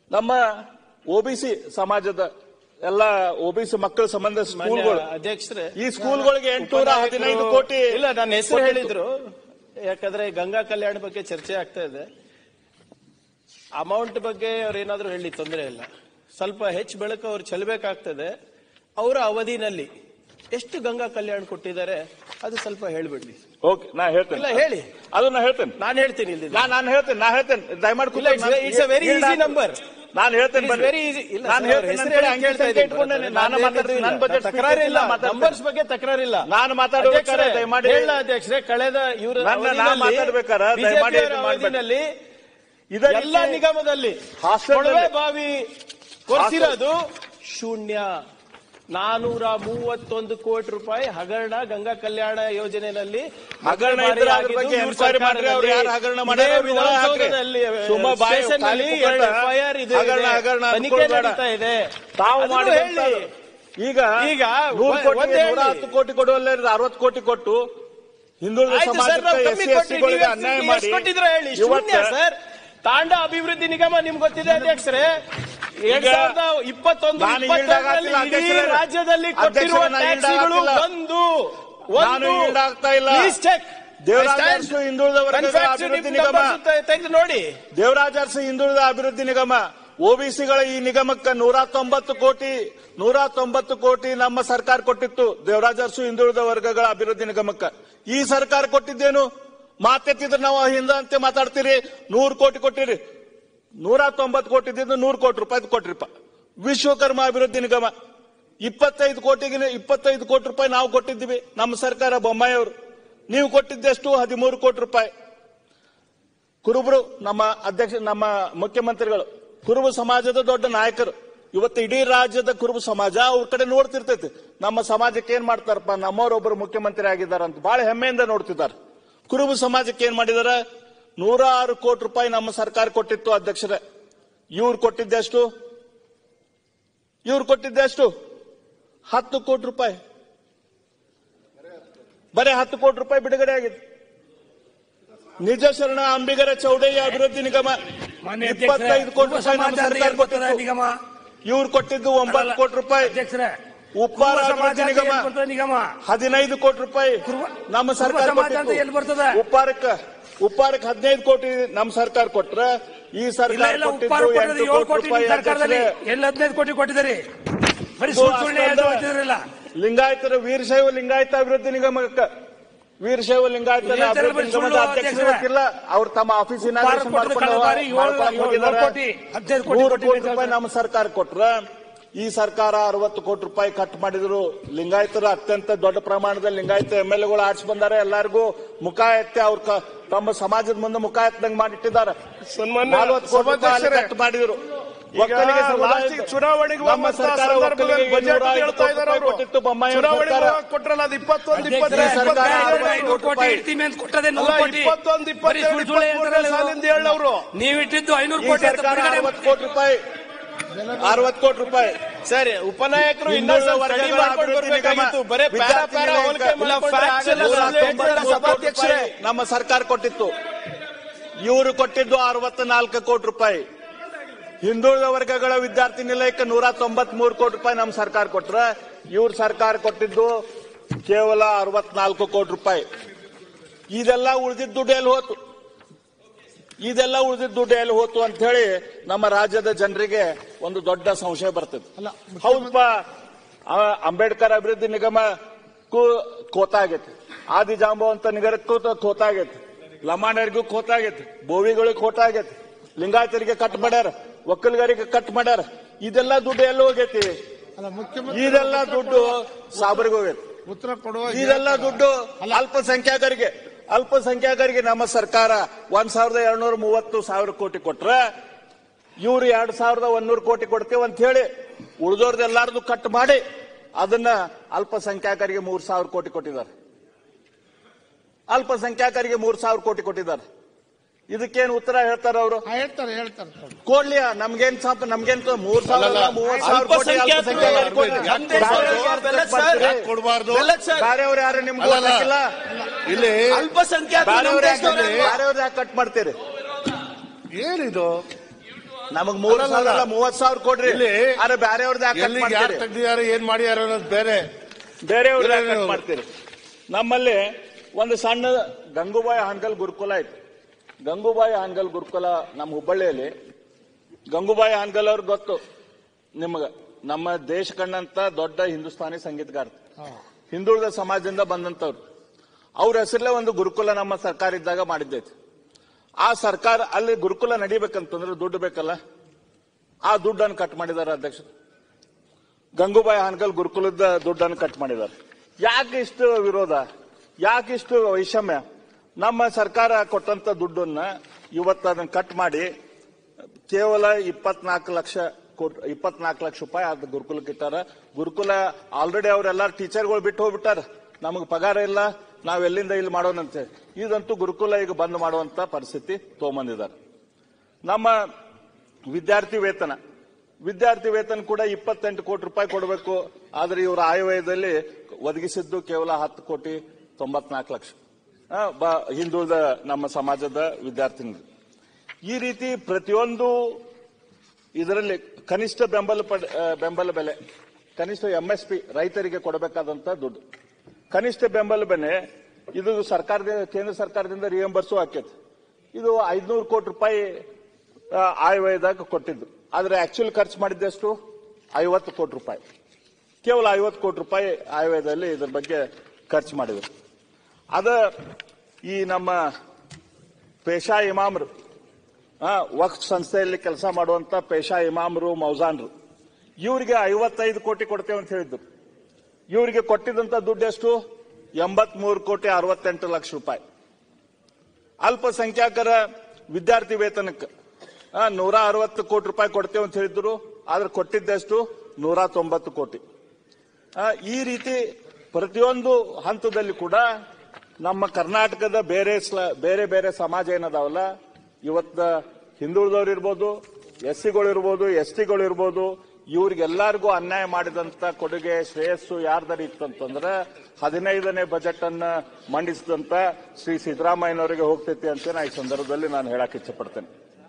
ನಮ್ಮ ಒಬಿಸಿ ಸಮಾಜದ ಎಲ್ಲ ಒಬಿಸಿ ಮಕ್ಕಳ ಸಂಬಂಧ ಮಾನ್ಯ ಸ್ಕೂಲ್ಗಳು ಅಧ್ಯಕ್ಷರೇ ಈ ಸ್ಕೂಲ್ಗಳಿಗೆ ಎಂಟುನೂರ ಹದಿನೈದು ಕೋಟಿ ಇಲ್ಲ ನನ್ನ ಹೆಸರು ಕೊಟ್ಟಿತ್ತು. ಹೇಳಿದ್ರು ಯಾಕಂದ್ರೆ ಗಂಗಾ ಕಲ್ಯಾಣ ಬಗ್ಗೆ ಚರ್ಚೆ ಆಗ್ತಾ ಇದೆ ಅಮೌಂಟ್ ಬಗ್ಗೆ ಅವ್ರು ಏನಾದ್ರು ಹೇಳಿ ತೊಂದರೆ ಇಲ್ಲ ಸ್ವಲ್ಪ ಹೆಚ್ಚು ಬೆಳಕು ಅವ್ರು ಚೆಲ್ಲಬೇಕಾಗ್ತದೆ ಅವರ ಅವಧಿನಲ್ಲಿ ಎಷ್ಟು ಗಂಗಾ ಕಲ್ಯಾಣ ಕೊಟ್ಟಿದ್ದಾರೆ ಅದು ಸ್ವಲ್ಪ ಹೇಳ್ಬಿಡ್ಲಿ ಓಕೆ ನಾ ಹೇಳ್ತೇನೆ ಇಲ್ಲ ಹೇಳಿ ಅದು ನಾ ಹೇಳ್ತೇನೆ ನಾನು ಹೇಳ್ತೀನಿ ಇಲ್ಲಿ ನಾ ನಾನು ಹೇಳ್ತೇನೆ ನಾ ಹೇಳ್ತೇನೆ ದಯಮಾಡಿ ಇಲ್ಲ, it's a- it's a very easy number. ನಾನು ಹೇಳ್ತೇನೆ It is ಬನ್ನಿ. very easy. ಇಲ್ಲ, ನಾನು sir, ಅವ್ರ ಹೇಳ್ತೇನೆ ಹೆಸರು ನನ್ನ ಕಡೆ ಹೇಳಿ ಅಂಕಿ ಕೇಳ್ತಾ ಸಂಖ್ಯೆ ಇದ್ದೀನಿ. ಇಟ್ಕೊಂಡೇನೆ. ನಾನು ನಾನು ಮಾತಾಡ್ತೀನಿ ನನ್ನ ಬಜೆಟ್ ತಕರಾರಿಲ್ಲ ಮಾತಾಡ್ತೀನಿ ನಂಬರ್ಸ್ ಬಗ್ಗೆ ತಕರಾರಿಲ್ಲ ನಾನು ಮಾತಾಡ್ಬೇಕಾದ್ರೆ ಅಧ್ಯಕ್ಷರೇ, ದಯಮಾಡಿ- ಹೇಳ ಅಧ್ಯಕ್ಷರೇ ಕಳೆದ ಇವರ ನನ್ನ- ನಾನು ಮಾತಾಡ್ಬೇಕಾದ್ರೆ ದಯಮಾಡಿ ಇದು ಮಾಡ್ಬೇಡಿ. ಅವಧಿನಲ್ಲಿ ಇದೇ ಎಲ್ಲ ರೀತಿ ನಿಗಮದಲ್ಲಿ ಹಾಸ್ಟೆಲ್ ಕೊಳವೆ ಬಾವಿ ಕೊಡ್ಸಿರೋದು ಶೂನ್ಯ ನಾನೂರ ಮೂವತ್ತೊಂದು ಕೋಟಿ ರೂಪಾಯಿ ಹಗರಣ ಗಂಗಾ ಕಲ್ಯಾಣ ಯೋಜನೆಯಲ್ಲಿ ಹಗರಣ ಮೊದಲ ಇದ್ರೆ ಬಾರಿ ಅದ್ರ ಬಗ್ಗೆ ಆಗಿದ್ದು enquiry ಮಾಡ್ರಿ, ಅವ್ರು ಯಾರು ಹಗರಣ ಮಾಡ್ಯಾರ ಇದೇ ಅವ್ರು ಒಳಗೆ ಹಾಕ್ರಿ. ವಿಧಾನಸೌಧದಲ್ಲಿ, ಸುಮ್ಮ ಬಾಯಿ ಸ್ಟೇಷನ್ ಖಾಲಿ ನಲ್ಲಿ ಪುಕ್ಕಟ, ಎರಡು FIR ಇದೆ, ಹಗರಣ, ಇದೆ. ಹಗರಣ ತನಿಖೆ ಅನ್ಕೊಳ್ಬೇಡ. ನಡೀತಾ ಇದೆ ತಾವು ಅದನ್ನು ಮಾಡಿ ಹೇಳಿ. ಈಗ ಈಗ ನೂರು ಒಂದ್- ಕೋಟಿ ಒಂದೇ ನೂರ ಹೇಳಿ. ಹತ್ತು ಕೋಟಿ ಕೊಡುವಲ್ಲ ಅರವತ್ತು ಕೋಟಿ ಕೊಟ್ಟು ಹಿಂದುಳಿದ ಆಯ್ತು ಸರ್, ನಾವು ಸಮಾಜಕ್ಕೆ ಕಮ್ಮಿ ಎಸ್ ಕೊಟ್ಟಿದ್ದೀವಿ, ಗಳಿಗೆ ಅನ್ಯಾಯ ಎಷ್ಟು ಮಾಡಿ ಕೊಟ್ಟಿದ್ರೆ ಹೇಳಿ ಶೂನ್ಯ ಇವತ್ತು ಸರ್ ತಾಂಡ ಅಭಿವೃದ್ಧಿ ನಿಗಮ ನಿಮ್ಗೆ ಗೊತ್ತಿದೆ ಅಧ್ಯಕ್ಷರೇ ಎರಡ್ ಈಗ ಸಾವಿರದ ಇಪ್ಪತ್ತೊಂದು ನಾನು ಇಪ್ಪತ್ತೆರಡರಲ್ಲಿ ಈಲ್ಡ್ ಇಡೀ ಆಗ್ತಿಲ್ಲ, ರಾಜ್ಯದಲ್ಲಿ ಅಧ್ಯಕ್ಷರೇ, ಕೊಟ್ಟಿರುವ ನಾನು ಈಲ್ಡ್ ಟ್ಯಾಕ್ಸಿಗಳು ಆಗ್ತಿಲ್ಲ. ಒಂದು ನಾನು ಒಂದು ಈಲ್ಡ್ ಆಗ್ತಾ ಇಲ್ಲ. Please check. Devaraja I stand. Arasu ಹಿಂದುಳಿದ ವರ್ಗಗಳ Manufacturing ಅಭಿವೃದ್ಧಿ numbers ನಿಗಮ. ತೆ- ತೆಗೆದು ನೋಡಿ ದೇವರಾಜ ಅರಸು ಹಿಂದುಳಿದ ಅಭಿವೃದ್ಧಿ ನಿಗಮ ಒಬಿಸಿಗಳ ಈ ನಿಗಮಕ್ಕೆ ನೂರ ತೊಂಬತ್ತು ಕೋಟಿ ನೂರ ತೊಂಬತ್ತು ಕೋಟಿ ನಮ್ಮ ಸರ್ಕಾರ ಕೊಟ್ಟಿತ್ತು ದೇವರಾಜ ಅರಸು ಹಿಂದುಳಿದ ವರ್ಗಗಳ ಅಭಿವೃದ್ಧಿ ನಿಗಮಕ್ಕೆ ಈ ಸರ್ಕಾರ ಕೊಟ್ಟಿದ್ದೇನು ಮಾತೆತ್ತಿದ್ರೆ ನಾವು ಹಿಂದಂತೆ ಮಾತಾಡ್ತೀರಿ ನೂರು ಕೋಟಿ ಕೊಟ್ಟಿರಿ ನೂರ ತೊಂಬತ್ತು ಕೋಟಿ ಇದ್ದಿದ್ದು ನೂರು ಕೋಟಿ ರೂಪಾಯಿ ಕೊಟ್ರಿಪ್ಪ ವಿಶ್ವಕರ್ಮ ಅಭಿವೃದ್ಧಿ ನಿಗಮ ಇಪ್ಪತ್ತೈದು ಕೋಟಿಗೆ ಇಪ್ಪತ್ತೈದು ಕೋಟಿ ರೂಪಾಯಿ ನಾವು ಕೊಟ್ಟಿದ್ದೀವಿ ನಮ್ಮ ಸರ್ಕಾರ ಬೊಮ್ಮಾಯಿ ಅವರು ನೀವು ಕೊಟ್ಟಿದ್ದೆಷ್ಟು ಹದಿಮೂರು ಕೋಟಿ ರೂಪಾಯಿ ಕುರುಬರು ನಮ್ಮ ಅಧ್ಯಕ್ಷ ನಮ್ಮ ಮುಖ್ಯಮಂತ್ರಿಗಳು ಕುರುಬ ಸಮಾಜದ ದೊಡ್ಡ ನಾಯಕರು ಇವತ್ತು ಇಡೀ ರಾಜ್ಯದ ಕುರುಬ ಸಮಾಜ ಅವ್ರ ಕಡೆ ನೋಡ್ತಿರ್ತೈತಿ ನಮ್ಮ ಸಮಾಜಕ್ಕೆ ಏನ್ ಮಾಡ್ತಾರಪ್ಪ ನಮ್ಮವರೊಬ್ಬರು ಮುಖ್ಯಮಂತ್ರಿ ಆಗಿದ್ದಾರೆ ಅಂತ ಬಹಳ ಹೆಮ್ಮೆಯಿಂದ ನೋಡ್ತಿದ್ದಾರೆ ಕುರುಬ ಸಮಾಜಕ್ಕೆ ಏನ್ ಮಾಡಿದಾರೆ ನೂರ ಆರು ಕೋಟಿ ರೂಪಾಯಿ ನಮ್ಮ ಸರ್ಕಾರ ಕೊಟ್ಟಿತ್ತು ಅಧ್ಯಕ್ಷರೇ ಇವ್ರು ಕೊಟ್ಟಿದ್ದೆಷ್ಟು ಇವ್ರು ಕೊಟ್ಟಿದ್ದೆಷ್ಟು ಹತ್ತು ಕೋಟಿ ರೂಪಾಯಿ ಬರೀ ಹತ್ತು ಕೋಟಿ ರೂಪಾಯಿ ಬಿಡುಗಡೆ ಆಗಿದೆ ನಿಜ ಶರಣ ಅಂಬಿಗರ ಚೌಡಯ್ಯ ಅಭಿವೃದ್ಧಿ ನಿಗಮ ಮಾನ್ಯ ಅಧ್ಯಕ್ಷರೇ, ಇಪ್ಪತ್ತೈದು ಕೋಟಿ ಯುವ ರೂಪಾಯಿ ನಮ್ಮ ಸಮಾಜ ಸರ್ಕಾರ ಏನ್ ಬರ್ತದೆ ಕೊಟ್ಟಿತ್ತು. ನಿಗಮ ಇವ್ರು ಕೊಟ್ಟಿದ್ದು ಒಂಬತ್ತು ಕೋಟಿ ರೂಪಾಯಿ ಅಧ್ಯಕ್ಷರೇ ಉಪ್ಪಾರ ಕುರುಬ ಸಮಾಜ ಅಭಿವೃದ್ಧಿ ಅಂತ ನಿಗಮ ಏನ್ ಬರ್ತದೆ ನಿಗಮ ಹದಿನೈದು ಕೋಟಿ ರೂಪಾಯಿ ಕುರುಬ- ನಮ್ಮ ಕುರುಬ ಸರ್ಕಾರ ಸಮಾಜ ಅಂತ ಕೊಟ್ಟಿತ್ತು. ಎಲ್ಲಿ ಬರ್ತದೆ? ಉಪ್ಪಾರಕ್ಕೆ ಉಪ್ಪಾರಕ್ಕೆ ಹದಿನೈದು ಕೋಟಿ ನಮ್ಮ ಸರ್ಕಾರ ಕೊಟ್ರ ಈ ಇಲ್ಲ ಸರ್ಕಾರ ಇಲ್ಲ ಉಪ್ಪಾರ ಕೊಟ್ಟಿದ್ದು ಕೊಟ್ಟಿದ್ದು ಎಂಟು ಏಳು ಕೋಟಿ ಕೋಟಿ ನಿಮ್ಮ ರೂಪಾಯಿ ಸರ್ಕಾರದಲ್ಲಿ ಅಧ್ಯಕ್ಷರೇ. ಎಲ್ಲಿ ಹದಿನೈದು ಕೋಟಿ ಕೊಟ್ಟಿದ್ದೀರಿ ಬರೀ ಇದು ಸುಳ್ಳು ಸುಳ್ಳು ಹೇಳ್ತಾ ಅಷ್ಟೊಂದು ಹೋಗ್ತಿದ್ರಲ್ಲ ಲಿಂಗಾಯತರ ವೀರಶೈವ ಲಿಂಗಾಯತ ಅಭಿವೃದ್ಧಿ ನಿಗಮಕ್ಕೆ ವೀರಶೈವ ಲಿಂಗಾಯತ ಇಲ್ಲಿ ಹೇಳ್ತಾರೆ ಅಭಿವೃದ್ಧಿ ಬರೀ ನಿಗಮದ ಸುಳ್ಳು ಅಧ್ಯಕ್ಷರು ಅಧ್ಯಕ್ಷರೇ. ಗೊತ್ತಿಲ್ಲ ಅವ್ರು ತಮ್ಮ ಆಫೀಸಿನ ಉಪ್ಪಾರ ಕೊಟ್ಟಿದ್ದು ಕಳೆದ ಬಾರಿ ಏಳು- ಏಳು- ಏಳು ಕೋಟಿ, ಹದಿನೈದು ಕೋಟಿ ನೂರು ಕೊಟ್ಟಿದೆ ಕೋಟಿ ಅಂತ ರೂಪಾಯಿ ನಮ್ಮ ಸರ್ಕಾರ ಕೊಟ್ರ ಈ ಸರ್ಕಾರ ಅರವತ್ತು ಕೋಟಿ ರೂಪಾಯಿ ಕಟ್ ಮಾಡಿದ್ರು ಲಿಂಗಾಯತರು ಅತ್ಯಂತ ದೊಡ್ಡ ಪ್ರಮಾಣದಲ್ಲಿ ಲಿಂಗಾಯತ ಎಂ ಎಲ್ ಎಗಳು ಆಡ್ಸಿ ಬಂದಾರೆ ಎಲ್ಲರಿಗೂ ಮುಖ ಎತ್ತಿ ಅವ್ರ ಕ- ತಮ್ಮ ಸಮಾಜದ ಮುಂದೆ ಮುಖ ಎತ್ತದಂಗ್ ಮಾಡಿಟ್ಟಿದ್ದಾರೆ ಸನ್ಮಾನ್ಯ ನಲವತ್ತು ಕೋಟಿ ರೂಪಾಯಿ ಅಲ್ಲಿ ಸಭಾಧ್ಯಕ್ಷರೇ, ಕಟ್ ಮಾಡಿದ್ರು ಈಗ ಒಕ್ಕಲಿಗೆ ಸಮುದಾಯದ- ಲಾಸ್ಟಿಗೆ ಚುನಾವಣೆಗೆ ನಮ್ಮ ಹೋಗುವಂತ ಸರ್ಕಾರ ಸಂದರ್ಭದಲ್ಲಿ ಒಕ್ಕಲಿಗರಿಗೆ ಬಜೆಟ್ ನೂರ ಐದು ಹೇಳ್ತಾ ಕೋಟಿ ಇದ್ದಾರೆ ರೂಪಾಯಿ ಅವರು. ಕೊಟ್ಟಿತ್ತು ಬೊಮ್ಮಾಯಿ ಅವ್ರ ಚುನಾವಣೆಗೆ ಸರ್ಕಾರ. ಹೋಗಕ್ ಕೊಟ್ರಲ್ಲ ಅದು ಇಪ್ಪತ್ತೊಂದು ಅಧ್ಯಕ್ಷರೇ, ಇಪ್ಪತ್ತೆರಡು ಸರ್ಕಾರ ಇಪ್ಪತ್ತೆರಡು ಅರವತ್ತು ಐನೂರು ಕೋಟಿ ಕೋಟಿ ರೂಪಾಯಿ. ಇಡ್ತೀವಿ ಅಂತ ಕೊಟ್ಟದೆ ನೂರು ಅಲ್ಲ, ಕೋಟಿ ಇಪ್ಪತ್ತೊಂದು, ಬರೀ ಇಪ್ಪತ್ತೆರಡು, ಸುಳ್ಳು ಸುಳ್ಳು ಇಪ್ಪತ್ಮೂರನೇ ಹೇಳ್ತಾರಲ್ಲ ಸಾಲಿಂದ ಹೇಳವ್ರು. ನೀವು ಇಟ್ಟಿದ್ದು ಐನೂರು ಈ ಕೋಟಿ ಅಂತ ಸರ್ಕಾರ ಬಿಡುಗಡೆ ಅರವತ್ತು ಕೋಟಿ ರೂಪಾಯಿ ಅರವತ್ತು ಕೋಟಿ ರೂಪಾಯಿ ಸರಿ ಉಪನಾಯಕರು ಹಿಂದುಳಿದ ಇನ್ನೊಂದು ಸ್ಟಡಿ ವರ್ಗಗಳ ಮಾಡ್ಕೊಂಡು ಅಭಿವೃದ್ಧಿ ಬರ್ಬೇಕಾಗಿತ್ತು ನಿಗಮ, ಬರೇ ಪ್ಯಾರ ವಿದ್ಯಾರ್ಥಿ ಪ್ಯಾರ ನಿಲಯಕ್ಕೆ ಹೋಲಿಕೆ ಇಲ್ಲ, ಮಾಡ್ಕೊಂಡ್ರೆ facts ಆಗಲ್ಲ ನೂರ ಸರ್. ತೊಂಬತ್ತು ಸಭಾಧ್ಯಕ್ಷರೇ. ಕೋಟಿ ರೂಪಾಯಿ ನಮ್ಮ ಸರ್ಕಾರ ಕೊಟ್ಟಿತ್ತು ಇವರು ಕೊಟ್ಟಿದ್ದು ಅರವತ್ನಾಲ್ಕು ಕೋಟಿ ರೂಪಾಯಿ ಹಿಂದುಳಿದ ವರ್ಗಗಳ ವಿದ್ಯಾರ್ಥಿ ನಿಲಯಕ್ಕೆ ನೂರ ತೊಂಬತ್ ಮೂರು ಕೋಟಿ ರೂಪಾಯಿ ನಮ್ಮ ಸರ್ಕಾರ ಕೊಟ್ರ ಇವ್ರ ಸರ್ಕಾರ ಕೊಟ್ಟಿದ್ದು ಕೇವಲ ಅರವತ್ನಾಲ್ಕು ಕೋಟಿ ರೂಪಾಯಿ ಇದೆಲ್ಲ ಉಳಿದಿದ್ದ ದುಡ್ಡು ಎಲ್ಲಿ ಹೋತು ಇದೆಲ್ಲ ಉಳಿದಿದ್ದ ದುಡ್ಡು ಎಲ್ಲಿ ಹೋತು ಅಂತ ಹೇಳಿ ನಮ್ಮ ರಾಜ್ಯದ ಜನರಿಗೆ ಒಂದು ದೊಡ್ಡ ಸಂಶಯ ಬರ್ತದೆ ಹೌದಪ್ಪ ಆ, ಅಂಬೇಡ್ಕರ್ ಅಭಿವೃದ್ಧಿ ನಿಗಮ ಖೋತ ಆಗೈತಿ ಆದಿ ಜಾಂಬವಂತ ನಿಗರಕ್ಕೂ ತ- ಖೋತ ಆಗೈತಿ ಲಮಾಣರಿಗೂ ಖೋತ ಆಗೈತಿ ಬೋವಿಗಳಿಗೆ ಖೋಟ ಆಗೈತಿ ಲಿಂಗಾಯತರಿಗೆ ಕಟ್ ಮಾಡ್ಯಾರ ಒಕ್ಕಲಿಗರಿಗೆ ಕಟ್ ಮಾಡ್ಯಾರ ಇದೆಲ್ಲ ದುಡ್ಡು ಎಲ್ಲಿ ಹೋಗೈತಿ ಅಲ್ಲ ಮುಖ್ಯಮಂತ್ರಿ ಇದೆಲ್ಲ ದುಡ್ಡು ಸಾಬರಿಗೆ ಹೋಗೈತಿ ಉತ್ತರ ಕೊಡುವ ಇದೆಲ್ಲ ದುಡ್ಡು ಅಲ್ಪಸಂಖ್ಯಾತರಿಗೆ ಅಲ್ಪಸಂಖ್ಯಾತರಿಗೆ ನಮ್ಮ ಸರ್ಕಾರ ಒಂದ್ ಸಾವಿರದ ಎರಡ್ನೂರ ಮೂವತ್ತು ಸಾವಿರ ಕೋಟಿ ಕೊಟ್ರ ಇವ್ರು ಎರಡ್ ಸಾವಿರದ ಒಂದೂರು ಕೋಟಿ ಕೊಡ್ತೇವೆ ಅಂತ ಹೇಳಿ ಉಳಿದೋರ್ದು ಎಲ್ಲಾರ್ದು ಕಟ್ ಮಾಡಿ ಅದನ್ನ ಅಲ್ಪಸಂಖ್ಯಾತರಿಗೆ ಮೂರ್ ಸಾವಿರ ಕೋಟಿ ಕೊಟ್ಟಿದ್ದಾರೆ ಅಲ್ಪಸಂಖ್ಯಾತರಿಗೆ ಮೂರ್ ಸಾವಿರ ಕೋಟಿ ಕೊಟ್ಟಿದ್ದಾರೆ ಇದಕ್ಕೇನು ಉತ್ತರ ಹೇಳ್ತಾರ ಅವರು ಹಾ, ಹೇಳ್ತಾರೆ ಹೇಳ್ತಾರೆ ಸರ್. ಕೊಡ್ಲಿ ನಮ್ಗೇನ್ ಸ್ವಲ್ಪ ನಮ್ಗೇನ್ ತ- ಮೂರ್ ಸಾವಿರ ಅಲ್ಲ, ಮೂವತ್ ಸಾವಿರ ಕೋಟಿ ಅಲ್ಪಸಂಖ್ಯಾತರಿಗೆ ಕೊಡ್ಲಿ. ನಮ್ ದೇಶದಲ್ಲಿ ಬೇರೆಯವ್ರಿಗೆ ಬೆಲ್ಲ ಸರ್. ಬರ್ತೀರಿ? ಕೊಡಬಾರ್ದು ಬೆಲ್ಲದ್ ಸರ್. ಬೇರೆಯವ್ರು ಯಾರು ನಿಮ್ಗೆ ಅಲ್ಲಲ್ಲ. ಗೊತ್ತಿಲ್ಲ ಇಲ್ಲಿ ಅಲ್ಪಸಂಖ್ಯಾತರು ನಮ್ಮ ಬೇರೆಯವ್ರು ಯಾಕೆ ದೇಶದವರೇ ಅಲ್ವಾ? ಬೇರೆಯವ್ರು ಯಾಕೆ ಕಟ್ ಮಾಡ್ತೀರಿ ಏನಿದು ನಮಗ್ ಮೂರ್ ಅಲ್ಲ, ಸಾವಿರ ಅಲ್ಲ. ಮೂವತ್ ಸಾವಿರ ಕೊಡ್ರಿ ಇಲ್ಲಿ ಆದ್ರೆ ಬೇರೆಯವ್ರದ್ದು ಯಾಕೆ cut ಎಲ್ಲಿಗೆ ಯಾರು ಮಾಡ್ತೀರಿ ತೆಗ್ದಿದ್ದಾರೆ ಏನ್ ಮಾಡಿದಾರ ಅನ್ನೋದು ಬೇರೆ ಬೇರೆಯವ್ರದ್ದು ಯಾಕೆ ಇಲ್ಲ, cut ಇಲ್ಲ. ಮಾಡ್ತೀರಿ ನಮ್ಮಲ್ಲಿ ಒಂದು ಸಣ್ಣ ಗಂಗೂಬಾಯಿ ಹಾನ್ಗಲ್ ಗುರುಕುಲ ಐತಿ ಗಂಗೂಬಾಯಿ ಹಾನ್ಗಲ್ ಗುರುಕುಲ ನಮ್ಮ ಹುಬ್ಬಳ್ಳಿಯಲ್ಲಿ ಗಂಗೂಬಾಯಿ ಹಾನ್ಗಲ್ ಅವ್ರಿಗೆ ಗೊತ್ತು ನಿಮಗ ನಮ್ಮ ದೇಶ ಕಂಡಂತ ದೊಡ್ಡ ಹಿಂದೂಸ್ತಾನಿ ಸಂಗೀತಗಾರ ಹಿಂದುಳಿದ ಸಮಾಜದಿಂದ ಬಂದಂತವ್ರು ಅವ್ರ ಹೆಸರಲ್ಲೇ ಒಂದು ಗುರುಕುಲ ನಮ್ಮ ಸರ್ಕಾರ ಇದ್ದಾಗ ಮಾಡಿದ್ದೈತಿ ಆ ಸರ್ಕಾರ ಅಲ್ಲಿ ಗುರುಕುಲ ನಡಿಬೇಕಂತಂದ್ರೆ ದುಡ್ಡು ಬೇಕಲ್ಲ ಆ ದುಡ್ಡನ್ನು ಕಟ್ ಮಾಡಿದ್ದಾರೆ ಅಧ್ಯಕ್ಷ ಗಂಗೂಬಾಯಿ ಹಾನ್ಗಲ್ ಗುರುಕುಲದ ದುಡ್ಡನ್ನು ಕಟ್ ಮಾಡಿದ್ದಾರೆ ಯಾಕೆ ಇಷ್ಟು ವಿರೋಧ ಯಾಕೆ ಇಷ್ಟು ವೈಷಮ್ಯ ನಮ್ಮ ಸರ್ಕಾರ ಕೊಟ್ಟಂತ ದುಡ್ಡನ್ನ ಇವತ್ತು ಅದನ್ನ ಕಟ್ ಮಾಡಿ ಕೇವಲ ಇಪ್ಪತ್ನಾಲ್ಕು ಲಕ್ಷ ಕೋಟಿ ಇಪ್ಪತ್ನಾಲ್ಕು ಲಕ್ಷ ರೂಪಾಯಿ ಅದು ಗುರುಕುಲಕ್ಕೆ ಇಟ್ಟಾರ ಗುರುಕುಲ ಆಲ್ರೆಡಿ ಅವರೆಲ್ಲ ಟೀಚರ್ಗಳು ಬಿಟ್ಟು ಹೋಗ್ಬಿಟ್ಟಾರ ನಮಗೆ ಪಗಾರ ಇಲ್ಲ ನಾವ್ ಎಲ್ಲಿಂದ ಇಲ್ಲಿ ಮಾಡೋಣಂತೆ ಇದಂತೂ ಗುರುಕುಲ ಈಗ ಬಂದ್ ಮಾಡುವಂತ ಪರಿಸ್ಥಿತಿ ತಗೊಂಬಂದಿದ್ದಾರೆ ನಮ್ಮ ವಿದ್ಯಾರ್ಥಿ ವೇತನ ವಿದ್ಯಾರ್ಥಿ ವೇತನ ಕೂಡ ಇಪ್ಪತ್ತೆಂಟು ಕೋಟಿ ರೂಪಾಯಿ ಕೊಡಬೇಕು ಆದ್ರೆ ಇವರ ಆಯವ್ಯಯದಲ್ಲಿ ಒದಗಿಸಿದ್ದು ಕೇವಲ ಹತ್ತು ಕೋಟಿ ತೊಂಬತ್ನಾಲ್ಕು ಲಕ್ಷ ಆ, ಬ- ಹಿಂದುಳಿದ ನಮ್ಮ ಸಮಾಜದ ವಿದ್ಯಾರ್ಥಿನಿಗಳು ಈ ರೀತಿ ಪ್ರತಿಯೊಂದು ಇದರಲ್ಲಿ ಕನಿಷ್ಠ ಬೆಂಬಲ ಪಡ- ಆ, ಬೆಂಬಲ ಬೆಲೆ ಕನಿಷ್ಠ ಎಂಎಸ್ಪಿ ರೈತರಿಗೆ ಕೊಡಬೇಕಾದಂತ ದುಡ್ಡು ಕನಿಷ್ಠ ಬೆಂಬಲ ಬೆಲೆ ಇದು ಸರ್ಕಾರದಿಂದ ಕೇಂದ್ರ ಸರ್ಕಾರದಿಂದ ರಿಯಂಬರ್ಸು ಆಕೈತಿ ಇದು ಐದ್ನೂರು ಕೋಟಿ ರೂಪಾಯಿ ಆ, ಆಯವ್ಯಯದಾಗ ಕೊಟ್ಟಿದ್ದು ಆದ್ರೆ ಆಕ್ಚುಲಿ ಖರ್ಚು ಮಾಡಿದ್ದೆಷ್ಟು ಐವತ್ತು ಕೋಟಿ ರೂಪಾಯಿ ಕೇವಲ ಐವತ್ತು ಕೋಟಿ ರೂಪಾಯಿ ಆಯವ್ಯಯದಲ್ಲಿ ಇದ್ರ ಬಗ್ಗೆ ಖರ್ಚು ಮಾಡಿದ್ರು ಅದ ಈ ನಮ್ಮ ಪೇಶಾ ಇಮಾಮ್ರು ಆ, ವಕ್ಫ್ ಸಂಸ್ಥೆಯಲ್ಲಿ ಕೆಲಸ ಮಾಡುವಂತ ಪೇಶಾ ಇಮಾಮ್ರು ಮೌಜಾನ್ರು ಇವರಿಗೆ ಐವತ್ತೈದು ಕೋಟಿ ಕೊಡ್ತೇವೆ ಅಂತ ಹೇಳಿದ್ರು ಇವರಿಗೆ ಕೊಟ್ಟಿದ್ದಂತ ದುಡ್ಡು ಎಷ್ಟು ಎಂಬತ್ಮೂರು ಕೋಟಿ ಅರವತ್ತೆಂಟು ಲಕ್ಷ ರೂಪಾಯಿ ಅಲ್ಪಸಂಖ್ಯಾತರ ವಿದ್ಯಾರ್ಥಿ ವೇತನಕ್ಕೆ ಆ, ನೂರ ಅರವತ್ತು ಕೋಟಿ ರೂಪಾಯಿ ಕೊಡ್ತೇವೆ ಅಂತ ಹೇಳಿದ್ರು ಆದ್ರೆ ಕೊಟ್ಟಿದ್ದೆಷ್ಟು ನೂರ ತೊಂಬತ್ತು ಕೋಟಿ ಆ, ಈ ರೀತಿ ಪ್ರತಿಯೊಂದು ಹಂತದಲ್ಲಿ ಕೂಡ ನಮ್ಮ ಕರ್ನಾಟಕದ ಬೇರೆ ಸ್ಲ- ಬೇರೆ ಬೇರೆ ಸಮಾಜ ಏನದಾವಲ್ಲ ಇವತ್ತ ಹಿಂದುಳಿದವ್ರು ಇರ್ಬೋದು ಎಸ್ ಸಿಗಳು ಇರ್ಬೋದು ಎಸ್ ಟಿಗಳು ಇರ್ಬೋದು ಇವ್ರಿಗೆಲ್ಲರಿಗೂ ಅನ್ಯಾಯ ಮಾಡಿದಂತ ಕೊಡುಗೆ ಶ್ರೇಯಸ್ಸು ಯಾರ್ದಾರ ಇತ್ತಂತಂದ್ರೆ ಹದಿನೈದನೇ ಬಜೆಟ್ ಅನ್ನ ಮಂಡಿಸಿದಂತ ಶ್ರೀ ಸಿದ್ದರಾಮಯ್ಯನವರಿಗೆ ಹೋಗ್ತೈತಿ ಅಂತ ನಾ ಈ ಸಂದರ್ಭದಲ್ಲಿ ನಾನು ಹೇಳಕ್ ಇಚ್ಛೆ ಪಡ್ತೇನೆ